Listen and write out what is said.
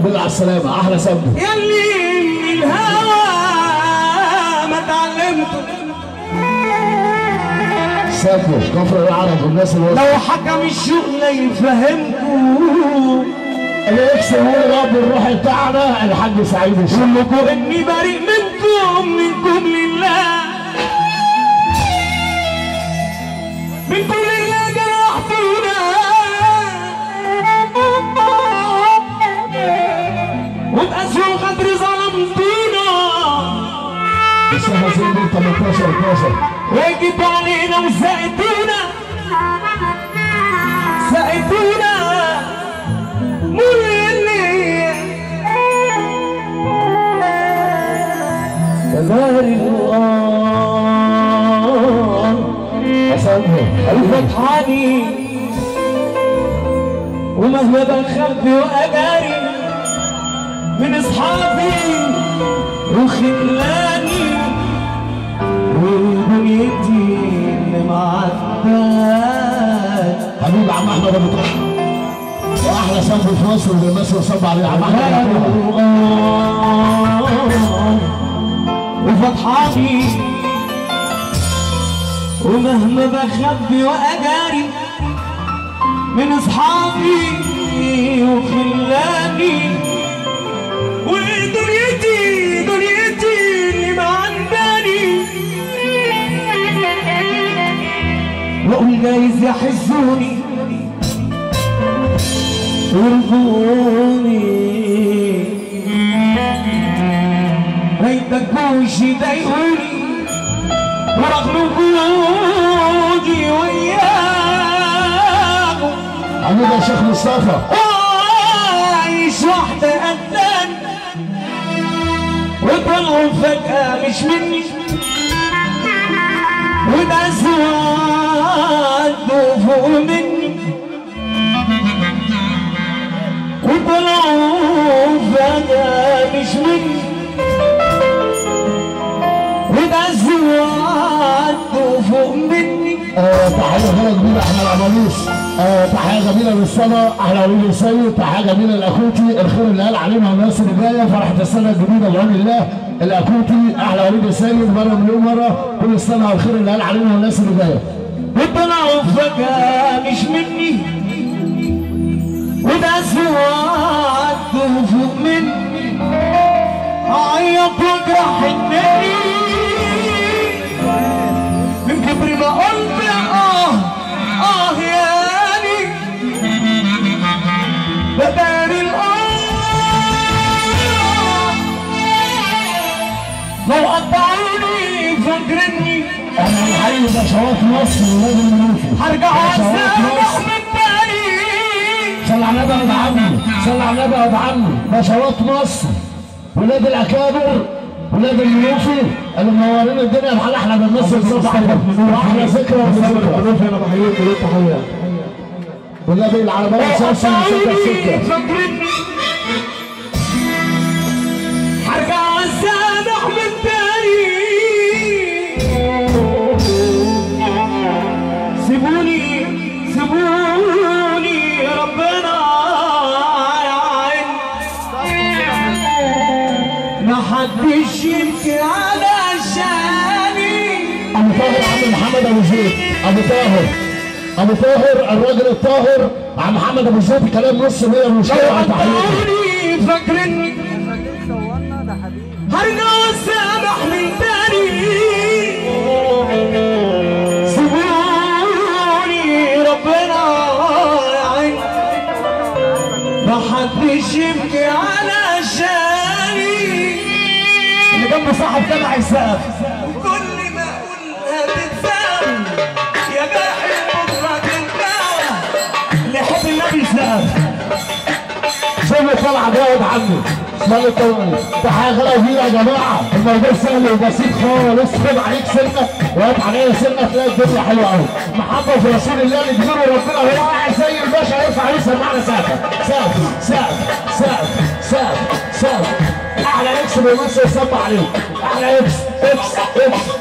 بالله على السلامه احلى سمو يلي من الهوى ما اتعلمته سافر كفر العرب والناس اللي لو حكم الشغل يفهمكم اللي يكسب هو رب الروح بتاعنا الحاج سعيد الشيخ قول لكم اني بريء منكم منكم لله منكم لله جرحتونا وبأسوأ قدر ظلمتونا السنه زي دي 18 12 وجيتوا علينا وسقيتونا سقيتونا مرني يا نار الغار اسامه الفتحاني ومهما بخبي واجاري من اصحابي وخلاني ودنيتي اللي معداك حبيب عم احمد ابو طه واحلى سمو في مصر اللي مصر صب عليه عم احمد ابو طه وفتحاني ومهما بخبي واجاري من اصحابي وخلاني ودنيتي دنيتي اللي ما عنداني واقول جايز يحزوني ويرضوني ريتك وش يضايقوني ورغم وجودي وياهم حبيب يا شيخ مصطفى عايش وحدة قدام وطلعوا فجأة مش مني وده سواد فوق مني وطلعوا فجأة مش مني وده سواد فوق مني آه، تحية غير كبيرة احنا العماليش آه، تحية جميلة للسنة احنا وليد السيد تحية جميلة لاخوتي الخير اللي قال علينا والناس اللي جاية فرحة السنة الجديدة بعون الله الاخوتي احلى وليد السيد مرة مليون مرة كل السنة على الخير اللي قال علينا والناس اللي جاية وطلعوا فجأة مش مني وده سواد فوق مني أعيط وأجرح النبي من كبر ما قلت آه آه ياني بداري الآه لو قطعوني فاكرني احنا بنحيي بشوات مصر ولاد المنوفي هرجع بشوات أسامح مصر من تاني صلى على النبي يا ابو عمي صلى على النبي يا ابو عمي بشوات مصر ولاد الاكابر ولاد المنوفي اللي منورين الدنيا بحال احنا بنمثل صبح واحلى ذكرى وذكرى انا بحييك وليه تحيه والنبي العربية سلسل ستة ستة فاكرني هرجع اسامح من تاني سيبوني سيبوني ربنا يعين ما حدش يبكي على شاني ابو طاهر عم محمد ابو زيد ابو طاهر ابو طاهر الراجل الطاهر عم محمد ابو زيد كلام نص مية من شوية تحياتي قطعوني فاكرني هرجع واسامح من تاني سيبوني ربنا يعين ما حدش يبكي على شاني اللي جنب صاحب تبع السقف كل ما اقول هتتساوي يا جاحد بكره تنتهى لحب النبي سقف شوف طلع جاوب عني اسمعني الطوالي تحية غلا كبيرة يا جماعة الموضوع سهل وبسيط خالص خد عليك سنة وهات عليا سنة تلاقي الدنيا حلوة قوي محبة في رسول الله اللي كبير وربنا هو قاعد زي الباشا يرفع عليه سماعنا سقف سقف سقف سقف سقف سقف احلى اكس بيمثل يصب عليك احلى اكس اكس اكس